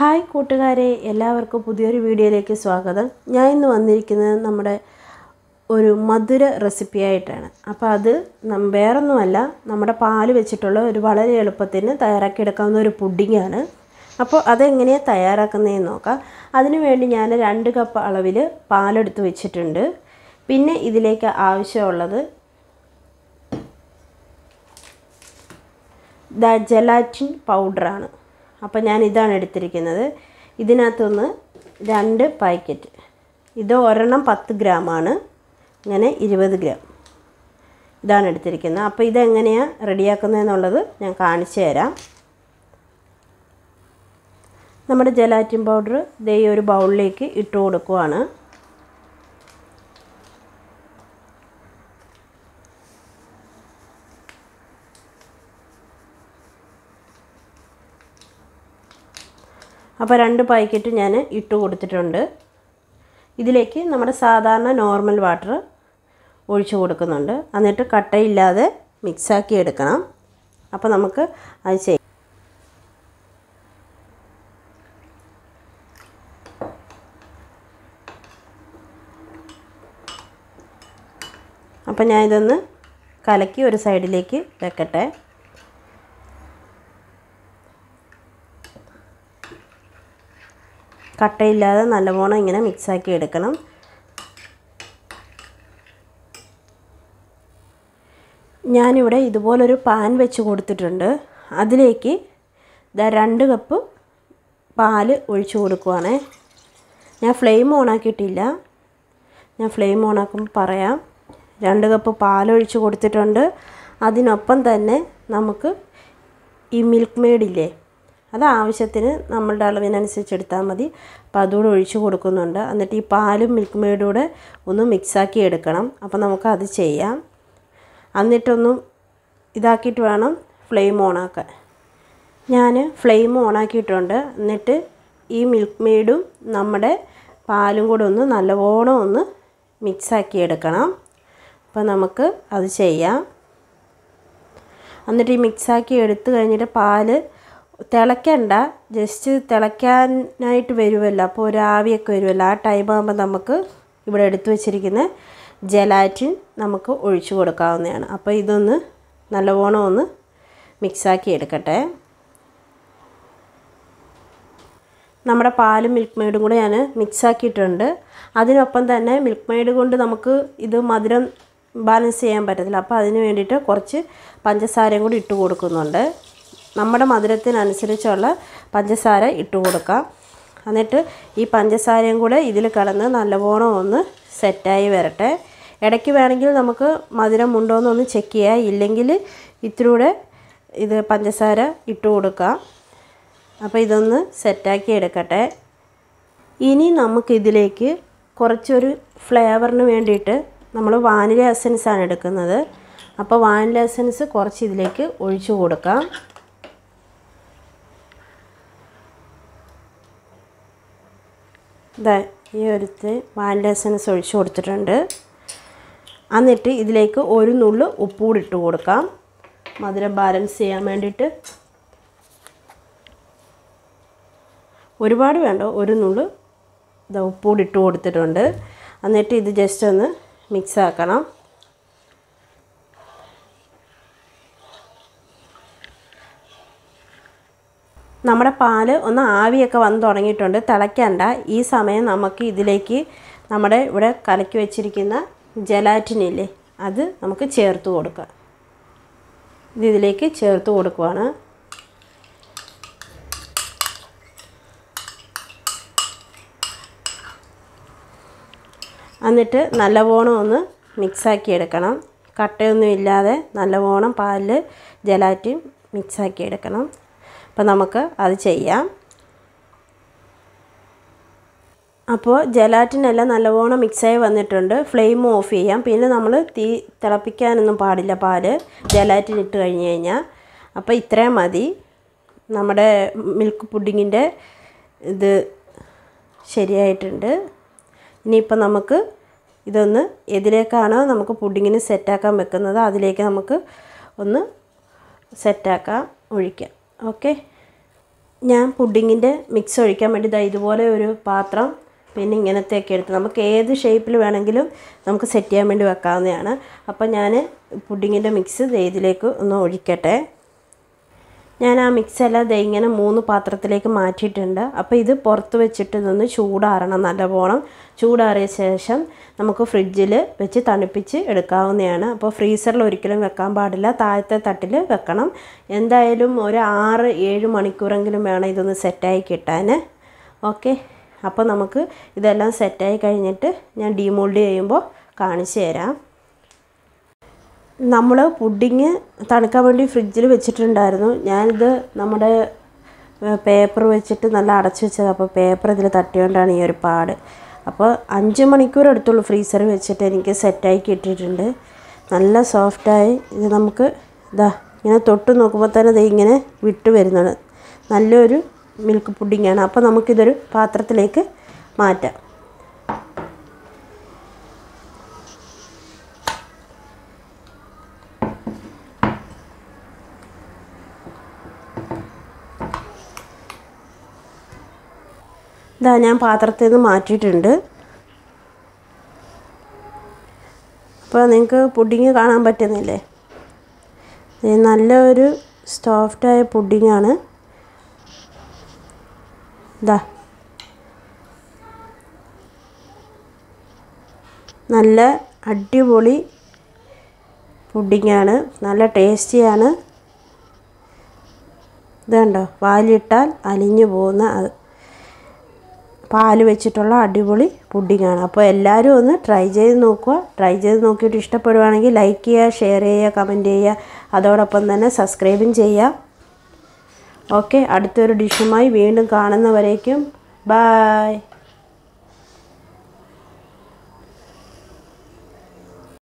hi കൂട്ടുകാരെ എല്ലാവർക്കും പുതിയൊരു വീഡിയോയിലേക്ക് സ്വാഗതം ഞാൻ ഇന്ന് വന്നിരിക്കുന്നത് നമ്മുടെ ഒരു മധുര റെസിപ്പി ആയിട്ടാണ് അപ്പോൾ അത് നം വേറൊന്നുമല്ല നമ്മുടെ പാല് വെച്ചിട്ടുള്ള ഒരു വളരെ എളുപ്പത്തിന് തയ്യാറാക്കിയെടുക്കാവുന്ന ഒരു പുഡിങ്ങാണ് അപ്പോൾ അതെങ്ങനെയാണ് തയ്യാറാക്കുന്നതെന്ന് നോക്കാം അതിനു വേണ്ടി ഞാൻ രണ്ട് കപ്പ് അളവിൽ പാലെടുത്ത് വെച്ചിട്ടുണ്ട് പിന്നെ ഇതിലേക്ക് ആവശ്യമുള്ളത് ദ ജലാറ്റിൻ പൗഡറാണ് അപ്പോൾ ഞാൻ ഇതാണ് എടുത്തിരിക്കുന്നത് ഇതിനകത്തുനിന്ന് രണ്ട് പാക്കറ്റ് ഇത് ഒരെണ്ണം പത്ത് ഗ്രാമാണ് ഇങ്ങനെ ഇരുപത് ഗ്രാം ഇതാണ് എടുത്തിരിക്കുന്നത് അപ്പോൾ ഇതെങ്ങനെയാണ് റെഡിയാക്കുന്നതെന്നുള്ളത് ഞാൻ കാണിച്ചു തരാം നമ്മുടെ ജലാറ്റിൻ പൗഡർ ദേ ഈ ഒരു ബൗളിലേക്ക് ഇട്ട് കൊടുക്കുവാണ് അപ്പോൾ രണ്ട് പാക്കറ്റ് ഞാൻ ഇട്ട് കൊടുത്തിട്ടുണ്ട് ഇതിലേക്ക് നമ്മുടെ സാധാരണ നോർമൽ വാട്ടർ ഒഴിച്ചു കൊടുക്കുന്നുണ്ട് എന്നിട്ട് കട്ടയില്ലാതെ മിക്സാക്കി എടുക്കണം അപ്പോൾ നമുക്ക് അത് ചെയ്യാം അപ്പോൾ ഞാൻ ഇതൊന്ന് കലക്കി ഒരു സൈഡിലേക്ക് വെക്കട്ടെ കട്ടയില്ലാതെ നല്ലവണ്ണം ഇങ്ങനെ മിക്സാക്കി എടുക്കണം ഞാനിവിടെ ഇതുപോലൊരു പാൻ വെച്ച് കൊടുത്തിട്ടുണ്ട് അതിലേക്ക് ഇതാ രണ്ട് കപ്പ് പാല് ഒഴിച്ചു കൊടുക്കുവാണേ ഞാൻ ഫ്ലെയിം ഓണാക്കിയിട്ടില്ല ഞാൻ ഫ്ലെയിം ഓണാക്കുമ്പോൾ പറയാം രണ്ട് കപ്പ് പാലൊഴിച്ച് കൊടുത്തിട്ടുണ്ട് അതിനൊപ്പം തന്നെ നമുക്ക് ഈ മിൽക്ക് മെയ്ഡില്ലേ അത് ആവശ്യത്തിന് നമ്മളുടെ അളവിനനുസരിച്ച് എടുത്താൽ മതി അപ്പോൾ അതുകൂടെ ഒഴിച്ച് കൊടുക്കുന്നുണ്ട് എന്നിട്ട് ഈ പാലും മിൽക്ക് മെയ്ഡും കൂടെ ഒന്ന് മിക്സാക്കി എടുക്കണം അപ്പോൾ നമുക്ക് അത് ചെയ്യാം എന്നിട്ടൊന്നും ഇതാക്കിയിട്ട് വേണം ഫ്ലെയിം ഓണാക്കാൻ ഞാൻ ഫ്ലെയിം ഓണാക്കിയിട്ടുണ്ട് എന്നിട്ട് ഈ മിൽക്ക് മെയ്ഡും നമ്മുടെ പാലും കൂടെ ഒന്ന് നല്ലവണ്ണം ഒന്ന് മിക്സാക്കി എടുക്കണം അപ്പോൾ നമുക്ക് അത് ചെയ്യാം എന്നിട്ട് ഈ മിക്സാക്കി എടുത്തു കഴിഞ്ഞിട്ട് പാല് തിളയ്ക്കണ്ട ജസ്റ്റ് തിളയ്ക്കാനായിട്ട് വരുമല്ലോ അപ്പോൾ ഒരു ആവിയൊക്കെ വരുമല്ലോ ആ ടൈം ആകുമ്പോൾ നമുക്ക് ഇവിടെ എടുത്തു വെച്ചിരിക്കുന്ന ജലാറ്റിൻ നമുക്ക് ഒഴിച്ചു കൊടുക്കാവുന്നതാണ് അപ്പോൾ ഇതൊന്ന് നല്ലവണ്ണം ഒന്ന് മിക്സാക്കി എടുക്കട്ടെ നമ്മുടെ പാലും മിൽക്ക് മെയ്ഡും കൂടെ ഞാൻ മിക്സാക്കിയിട്ടുണ്ട് അതിനൊപ്പം തന്നെ മിൽക്ക് മെയ്ഡ് കൊണ്ട് നമുക്ക് ഇത് മധുരം ബാലൻസ് ചെയ്യാൻ പറ്റത്തില്ല അപ്പോൾ അതിന് വേണ്ടിയിട്ട് കുറച്ച് പഞ്ചസാരയും കൂടി ഇട്ട് കൊടുക്കുന്നുണ്ട് നമ്മുടെ മധുരത്തിനനുസരിച്ചുള്ള പഞ്ചസാര ഇട്ട് കൊടുക്കാം എന്നിട്ട് ഈ പഞ്ചസാരയും കൂടെ ഇതിൽ കലർന്ന് നല്ലവണ്ണം ഒന്ന് സെറ്റായി വരട്ടെ ഇടയ്ക്ക് വേണമെങ്കിൽ നമുക്ക് മധുരം ഉണ്ടോ എന്നൊന്ന് ചെക്ക് ചെയ്യാം ഇല്ലെങ്കിൽ ഇത്തിരൂടെ ഇത് പഞ്ചസാര ഇട്ട് കൊടുക്കാം അപ്പോൾ ഇതൊന്ന് സെറ്റാക്കി എടുക്കട്ടെ ഇനി നമുക്കിതിലേക്ക് കുറച്ചൊരു ഫ്ലേവറിന് വേണ്ടിയിട്ട് നമ്മൾ വാനില എസൻസ് ആണ് എടുക്കുന്നത് അപ്പോൾ വാനില എസൻസ് കുറച്ച് ഇതിലേക്ക് ഒഴിച്ചു കൊടുക്കാം ഇതാ ഈ ഒരുത്ത് വാനില എസൻസ് ഒഴിച്ചു കൊടുത്തിട്ടുണ്ട് എന്നിട്ട് ഇതിലേക്ക് ഒരു നുള്ളു ഉപ്പൂടി ഇട്ട് കൊടുക്കാം മധുരം ബാലൻസ് ചെയ്യാൻ വേണ്ടിയിട്ട് ഒരുപാട് വേണ്ട ഒരു നുള്ളു ഇതാ ഉപ്പൂടി ഇട്ട് കൊടുത്തിട്ടുണ്ട് എന്നിട്ട് ഇത് ജസ്റ്റ് ഒന്ന് മിക്സ് ആക്കണം നമ്മുടെ പാല് ഒന്ന് ആവിയൊക്കെ വന്ന് തുടങ്ങിയിട്ടുണ്ട് തിളയ്ക്കണ്ട ഈ സമയം നമുക്ക് ഇതിലേക്ക് നമ്മുടെ ഇവിടെ കലക്കി വെച്ചിരിക്കുന്ന ജലാറ്റിനില്ലേ അത് നമുക്ക് ചേർത്ത് കൊടുക്കാം ഇത് ഇതിലേക്ക് ചേർത്ത് കൊടുക്കുവാണ് എന്നിട്ട് നല്ലവണ്ണം ഒന്ന് മിക്സാക്കി എടുക്കണം കട്ടയൊന്നും ഇല്ലാതെ നല്ലവണ്ണം പാലിൽ ജലാറ്റിൻ മിക്സാക്കി എടുക്കണം അപ്പോൾ നമുക്ക് അത് ചെയ്യാം അപ്പോൾ ജലാറ്റിനെല്ലാം നല്ലവണ്ണം മിക്സായി വന്നിട്ടുണ്ട് ഫ്ലെയിം ഓഫ് ചെയ്യാം പിന്നെ നമ്മൾ തീ തിളപ്പിക്കാനൊന്നും പാടില്ല പാല് ജലാറ്റിൻ ഇട്ട് കഴിഞ്ഞ് കഴിഞ്ഞാൽ അപ്പോൾ ഇത്രയും മതി നമ്മുടെ മിൽക്ക് പുഡിങ്ങിൻ്റെ ഇത് ശരിയായിട്ടുണ്ട് ഇനിയിപ്പോൾ നമുക്ക് ഇതൊന്ന് എതിലേക്കാണോ നമുക്ക് പുഡിങ്ങിന് സെറ്റാക്കാൻ വെക്കുന്നത് അതിലേക്ക് നമുക്ക് ഒന്ന് സെറ്റാക്കാം ഒഴിക്കാം ഓക്കെ ഞാൻ പുഡിങ്ങിൻ്റെ മിക്സ് ഒഴിക്കാൻ വേണ്ടി ദാ ഇതുപോലെ ഒരു പാത്രം പിന്നെ ഇങ്ങനത്തെയൊക്കെ എടുത്ത് നമുക്ക് ഏത് ഷേപ്പിൽ വേണമെങ്കിലും നമുക്ക് സെറ്റ് ചെയ്യാൻ വേണ്ടി വെക്കാവുന്നതാണ് അപ്പോൾ ഞാൻ പുഡിങ്ങിൻ്റെ മിക്സ് ദേ ഇതിലേക്ക് ഒന്ന് ഒഴിക്കട്ടെ ഞാൻ ആ മിക്സ് എല്ലാം ദേ ഇങ്ങനെ മൂന്ന് പാത്രത്തിലേക്ക് മാറ്റിയിട്ടുണ്ട് അപ്പോൾ ഇത് പുറത്ത് വെച്ചിട്ട് ഇതൊന്ന് ചൂടാറണം നല്ലവണ്ണം ചൂടാറിയ ശേഷം നമുക്ക് ഫ്രിഡ്ജിൽ വെച്ച് തണുപ്പിച്ച് എടുക്കാവുന്നതാണ് അപ്പോൾ ഫ്രീസറിൽ ഒരിക്കലും വെക്കാൻ പാടില്ല താഴത്തെ തട്ടിൽ വെക്കണം എന്തായാലും ഒരു ആറ് ഏഴ് മണിക്കൂറെങ്കിലും വേണം ഇതൊന്ന് സെറ്റായി കിട്ടാൻ ഓക്കെ അപ്പോൾ നമുക്ക് ഇതെല്ലാം സെറ്റായി കഴിഞ്ഞിട്ട് ഞാൻ ഡീമോൾഡ് ചെയ്യുമ്പോൾ കാണിച്ചു തരാം നമ്മൾ പുഡിങ് തണുക്കാൻ വേണ്ടി ഫ്രിഡ്ജിൽ വെച്ചിട്ടുണ്ടായിരുന്നു ഞാനിത് നമ്മുടെ പേപ്പർ വെച്ചിട്ട് നല്ല അടച്ചു വെച്ചത് അപ്പോൾ പേപ്പർ ഇതിൽ തട്ടിയോണ്ടാണ് ഈ ഒരു പാട് അപ്പോൾ അഞ്ച് മണിക്കൂർ എടുത്തുള്ളൂ ഫ്രീസറിൽ വെച്ചിട്ട് എനിക്ക് സെറ്റായി കിട്ടിയിട്ടുണ്ട് നല്ല സോഫ്റ്റായി ഇത് നമുക്ക് ഇതാ ഇങ്ങനെ തൊട്ട് നോക്കുമ്പോൾ തന്നെ ഇത് ഇങ്ങനെ വിട്ട് വരുന്നതാണ് നല്ലൊരു മിൽക്ക് പുഡിങ്ങാണ് അപ്പോൾ നമുക്കിതൊരു പാത്രത്തിലേക്ക് മാറ്റാം ഇതാ ഞാൻ പാത്രത്തിൽ നിന്ന് മാറ്റിയിട്ടുണ്ട് അപ്പോൾ നിങ്ങൾക്ക് പുഡിങ് കാണാൻ പറ്റുന്നില്ലേ ഇത് നല്ലൊരു സോഫ്റ്റായ പുഡിങ്ങാണ് ഇതാ നല്ല അടിപൊളി പുഡിങ്ങാണ് നല്ല ടേസ്റ്റിയാണ് ഇത് കണ്ടോ വാലിട്ടാൽ അലിഞ്ഞു പോകുന്ന അത് പാല് വെച്ചിട്ടുള്ള അടിപൊളി പുഡിങ്ങാണ് അപ്പോൾ എല്ലാവരും ഒന്ന് ട്രൈ ചെയ്ത് നോക്കുക ട്രൈ ചെയ്ത് നോക്കിയിട്ട് ഇഷ്ടപ്പെടുവാണെങ്കിൽ ലൈക്ക് ചെയ്യുക ഷെയർ ചെയ്യുക കമൻറ്റ് ചെയ്യുക അതോടൊപ്പം തന്നെ സബ്സ്ക്രൈബും ചെയ്യുക ഓക്കെ അടുത്തൊരു ഡിഷുമായി വീണ്ടും കാണുന്നവരേക്കും ബായ്